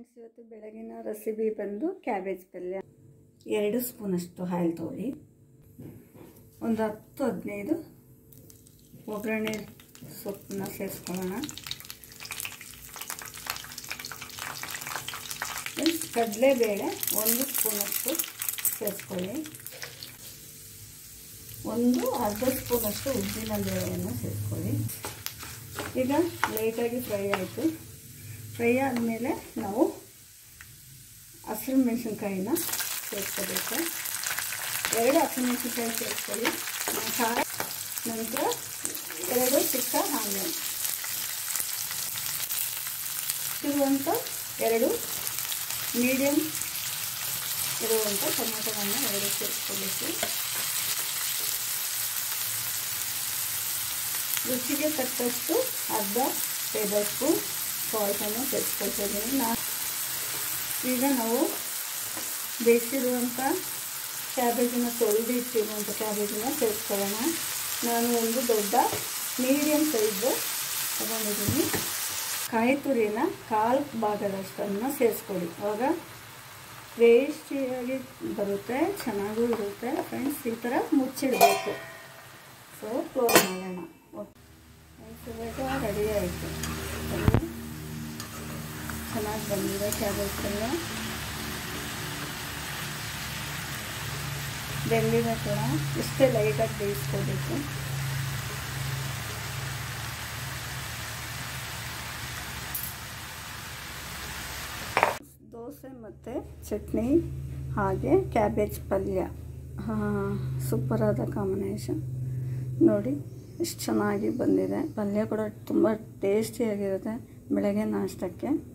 friends ಇವತ್ತು ಬೆಳಗಿನ recipe ಬಂದು ಕ್ಯಾಬೇಜ್ ಪಲ್ಯ ಎರಡು ಸ್ಪೂನಷ್ಟು ಆಯಿಲ್ ತೊಗೊಳ್ಳಿ ಒಂದು ಹತ್ತು ಹದಿನೈದು ಒಗ್ಗರಣೆ ಸೊಪ್ಪನ್ನ ಸೇರಿಸ್ಕೊಳ್ಳೋಣ ಕಡಲೆಬೇಳೆ ಒಂದು ಸ್ಪೂನಷ್ಟು ಸೇರಿಸ್ಕೊಳ್ಳಿ ಒಂದು ಅರ್ಧ ಸ್ಪೂನಷ್ಟು ಉದ್ದಿನ ಬೇಳೆಯನ್ನು ಸೇರಿಸ್ಕೊಳ್ಳಿ ಈಗ ಲೈಟಾಗಿ ಫ್ರೈ ಆಯಿತು ಫ್ರೈ ಆದಮೇಲೆ ನಾವು ಹಸಿರು ಮೆಣಸಿನ್ಕಾಯಿನ ಸೇರಿಸ್ಕೋಬೇಕು ಎರಡು ಹಸಿರು ಮೆಣಸಿನ್ಕಾಯಿ ಸೇರಿಸ್ಕೊಳ್ಳಿ ಖಾರ ನಂತರ ಎರಡು ಚಿಕ್ಕ ಆನಿಯನ್ ಇರುವಂಥ ಎರಡು ಮೀಡಿಯಮ್ ಇರುವಂಥ ಟೊಮೆಟೊವನ್ನು ಎರಡು ಸೇರಿಸ್ಕೊಬೇಕು ರುಚಿಗೆ ತಕ್ಕಷ್ಟು ಅರ್ಧ ಟೇಬಲ್ ಸ್ಪೂನ್ ಸಾಲ್ಟನ್ನು ಸೇರಿಸ್ಕೊಳ್ತಾ ಇದ್ದೀನಿ ನಾ ಈಗ ನಾವು ಬೇಯಿಸಿರುವಂಥ ಕ್ಯಾಬೇಜನ್ನು ತೊಳೆದು ಇಟ್ಟಿರುವಂಥ ಕ್ಯಾಬೇಜನ್ನು ಸೇರಿಸ್ಕೊಳ್ಳೋಣ ನಾನು ಒಂದು ದೊಡ್ಡ ಮೀಡಿಯಮ್ ಸೈಜ್ ತಗೊಂಡಿದ್ದೀನಿ ಕಾಯಿ ತುರಿನ ಕಾಲು ಭಾಗದಷ್ಟನ್ನು ಸೇರಿಸ್ಕೊಳ್ಳಿ ಆವಾಗ ಟೇಸ್ಟಿಯಾಗಿ ಬರುತ್ತೆ ಚೆನ್ನಾಗೂ ಇರುತ್ತೆ ಫ್ರೆಂಡ್ಸ್ ಈ ಥರ ಮುಚ್ಚಿಡಬೇಕು ಸೊ ಕ್ಲೋಸ್ ಮಾಡೋಣ ಇವಾಗ ರೆಡಿ ಆಯಿತು ಚೆನ್ನಾಗಿ ಬಂದಿದೆ ಕ್ಯಾಬೇಜ್ ಪಲ್ಯ ಬೆಂದಿದೆ ಕೂಡ ಇಷ್ಟೇ ಲೈಟಾಗಿ ಬೇಯಿಸ್ಕೋಬೇಕು ದೋಸೆ ಮತ್ತು ಚಟ್ನಿ ಹಾಗೆ ಕ್ಯಾಬೇಜ್ ಪಲ್ಯ ಸೂಪರಾದ ಕಾಂಬಿನೇಷನ್ ನೋಡಿ ಎಷ್ಟು ಚೆನ್ನಾಗಿ ಬಂದಿದೆ ಪಲ್ಯ ಕೂಡ ತುಂಬ ಟೇಸ್ಟಿಯಾಗಿರುತ್ತೆ ಬೆಳಗ್ಗೆ ನಾಷ್ಟಕ್ಕೆ